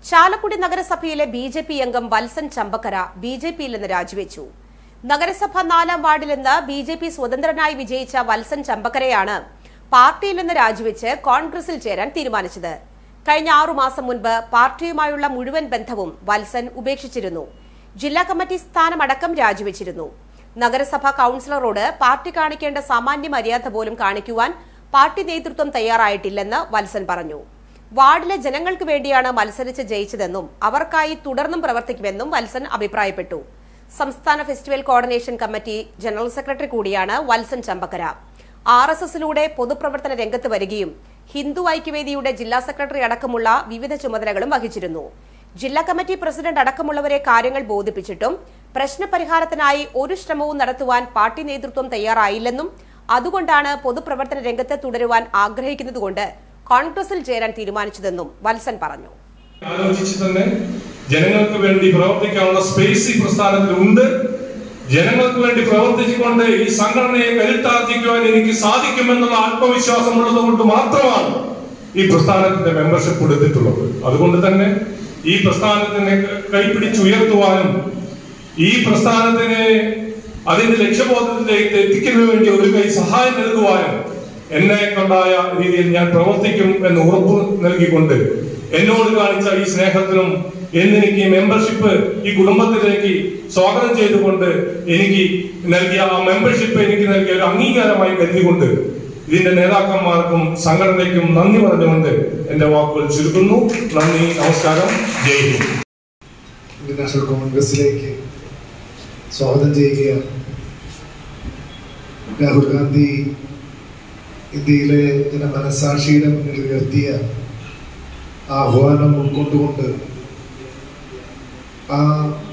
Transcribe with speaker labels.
Speaker 1: ചാലക്കുടി നഗരസഭയിലെ B J P അംഗം Valsan Champakkara B J പിയിൽ നിന്ന് രാജിവെച്ചു നഗരസഭ നാലാം വാർഡിൽ നിന്ന് ബി ജെ പി സ്വതന്ത്രനായി വിജയിച്ച വത്സൻ ചമ്പക്കരയാണ് പാർട്ടിയിൽ നിന്ന് രാജിവെച്ച് കോൺഗ്രസിൽ ചേരാൻ തീരുമാനിച്ചത് കഴിഞ്ഞ ആറു മാസം മുൻപ് പാർട്ടിയുമായുള്ള മുഴുവൻ ബന്ധവും വത്സൻ ഉപേക്ഷിച്ചിരുന്നു ജില്ലാ കമ്മിറ്റി സ്ഥാനമടക്കം രാജിവെച്ചിരുന്നു നഗരസഭാ കൌൺസിലറോട് പാർട്ടി കാണിക്കേണ്ട സാമാന്യ മര്യാദ പോലും കാണിക്കുവാൻ പാർട്ടി നേതൃത്വം തയ്യാറായിട്ടില്ലെന്ന് വത്സൻ പറഞ്ഞു വാർഡിലെ ജനങ്ങൾക്ക് വേണ്ടിയാണ് മത്സരിച്ച് ജയിച്ചതെന്നും അവർക്കായി തുടർന്നും പ്രവർത്തിക്കുമെന്നും വത്സൻ അഭിപ്രായപ്പെട്ടു സംസ്ഥാന festival coordination committee general secretary കൂടിയാണ് വത്സൻ ചമ്പക്കര ആർ എസ് എസിലൂടെ പൊതുപ്രവർത്തന രംഗത്ത് വരികയും ഹിന്ദു ഐക്യവേദിയുടെ ജില്ലാ സെക്രട്ടറി അടക്കമുള്ള വിവിധ ചുമതലകളും വഹിച്ചിരുന്നു ജില്ലാ കമ്മിറ്റി പ്രസിഡന്റ് അടക്കമുള്ളവരെ കാര്യങ്ങൾ ബോധിപ്പിച്ചിട്ടും പ്രശ്നപരിഹാരത്തിനായി ഒരു ശ്രമവും നടത്തുവാൻ പാർട്ടി നേതൃത്വം തയ്യാറായില്ലെന്നും അതുകൊണ്ടാണ് പൊതുപ്രവർത്തന രംഗത്ത് തുടരുവാൻ ആഗ്രഹിക്കുന്നതുകൊണ്ട് കോൺഗ്രസിൽ ചേരാൻ തീരുമാനിച്ചതെന്നും വത്സൻ പറഞ്ഞു
Speaker 2: ആലോചിച്ച് തന്നെ ജനങ്ങൾക്ക് വേണ്ടി പ്രവർത്തിക്കാനുള്ള സ്പേസ് ഈ പ്രസ്ഥാനത്തിൽ ഉണ്ട് ജനങ്ങൾക്ക് വേണ്ടി പ്രവർത്തിച്ചുകൊണ്ട് ഈ സംഘടനയെ കരുത്താർജിക്കുവാൻ എനിക്ക് സാധിക്കുമെന്നുള്ള ആത്മവിശ്വാസമുള്ളത് കൊണ്ട് മാത്രമാണ് ഈ പ്രസ്ഥാനത്തിന്റെ മെമ്പർഷിപ്പ് എടുത്തിട്ടുള്ളത് അതുകൊണ്ട് തന്നെ ഈ പ്രസ്ഥാനത്തിനെ കൈപിടിച്ചുയർത്തുവാനും ഈ പ്രസ്ഥാനത്തിനെ അതിന്റെ ലക്ഷ്യബോധത്തിലേക്ക് എത്തിക്കുന്നതിന് വേണ്ടി ഒരു കൈ സഹായം നൽകുവാനും എന്നെ കൊണ്ടായ രീതിയിൽ ഞാൻ പ്രവർത്തിക്കും എന്ന് ഉറപ്പ് നൽകിക്കൊണ്ട് എന്നോട് കാണിച്ച ഈ സ്നേഹത്തിനും എന്നെനിക്ക് ഈ മെമ്പർഷിപ്പ് ഈ കുടുംബത്തിലേക്ക് സ്വാഗതം ചെയ്തുകൊണ്ട് എനിക്ക് നൽകിയ ആ മെമ്പർഷിപ്പ് എനിക്ക് നൽകിയ ഒരു അംഗീകാരമായി കരുതിക്കൊണ്ട് ഇതിന്റെ നേതാക്കന്മാർക്കും സംഘടനയ്ക്കും നന്ദി പറഞ്ഞുകൊണ്ട് എന്റെ വാക്കുകൾ ചുരുക്കുന്നു നന്ദി നമസ്കാരം ജയ് ഹിന്ദ്
Speaker 3: ഇന്ത്യൻ നാഷണൽ കോൺഗ്രസിലേക്ക് സ്വാഗതം ചെയ്യുകയാണ് രാഹുൽ ഗാന്ധി ഇന്ത്യയിലെ ജനമനസാക്ഷിയുടെ മുന്നിൽ ഉയർത്തിയ ആഹ്വാനം ഉൾക്കൊണ്ടുകൊണ്ട് ആ